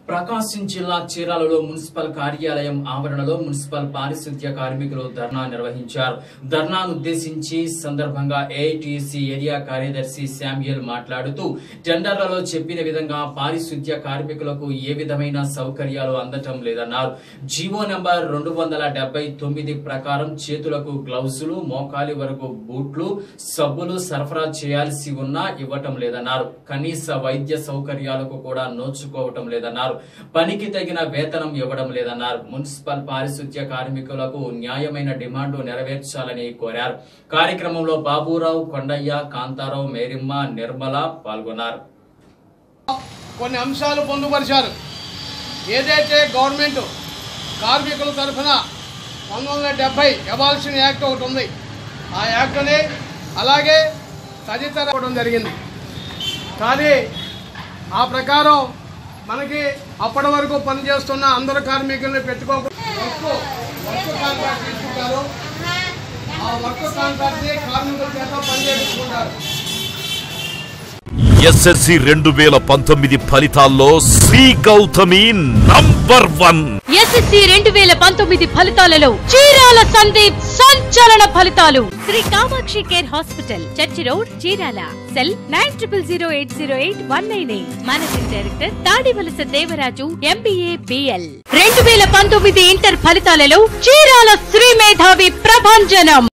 ప్రకాశం జిల్లా చీరాలలో మున్సిపల్ కార్యాలయం ఆవరణలో మున్సిపల్ పారిశుద్ధ్య కార్మికులు ధర్నా నిర్వహించారు ధర్నాను ఉద్దేశించి సందర్భంగా ఏఐటిసి ఏరియా కార్యదర్శి శామ్యుయల్ మాట్లాడుతూ టెండర్లలో చెప్పిన విధంగా పారిశుద్ధ్య కార్మికులకు ఏ విధమైన సౌకర్యాలు అందటం లేదన్నారు జీవో నంబర్ రెండు వందల డెబ్బై తొమ్మిది ప్రకారం చేతులకు గ్లౌజులు మోకాలి వరకు బూట్లు సబ్బులు సరఫరా చేయాల్సి ఉన్నా ఇవ్వటం లేదన్నారు కనీస వైద్య సౌకర్యాలకు కూడా నోచుకోవటం లేదన్నారు పనికి తగిన వేతనం ఇవ్వడం లేదన్నారు మున్సిపల్ పారిశుద్ధ్య కార్మికులకు న్యాయమైన డిమాండ్ నెరవేర్చాలని కోరారు కార్యక్రమంలో బాబురావు కొండయ్య కాంతారావు మేరిమ్మ నిర్మల పాల్గొన్నారు కొన్ని అంశాలు పొందుపరిచారు ఏదైతే గవర్నమెంట్ కార్మికుల తరఫున పంతొమ్మిది వందల డెబ్బై ఎవాల్షన్ యాక్ట్ ఒకటి ఉంది ఆ యాక్ట్ని అలాగే తదితర ఇవ్వడం జరిగింది కానీ ఆ ప్రకారం మనకి అప్పటి వరకు పనిచేస్తున్న అందరు కార్మికుల్ని పెట్టుకోకుండా వర్క్ వర్క్ కాంట్రాక్ట్ తీసుకుంటారు ఆ వర్క్ కాంట్రాక్ట్ని కార్మికుల చేత పనిచేసుకుంటారు ఎస్ఎస్సి రెండు వేల పంతొమ్మిది ఫలితాల్లో Shri Gautami number one SSC రెండు వేల పంతొమ్మిది ఫలితాలలో చీరాల సందీప్ సంచలన ఫలితాలు Shri Kamakshi care hospital church road Chirala cell nine triple zero eight zero eight one nine eight managing director Tadivalasa Devaraju MBA BL రెండు వేల పంతొమ్మిది ఇంటర్ ఫలితాలలో చీరాల శ్రీ మేధావి ప్రభంజనం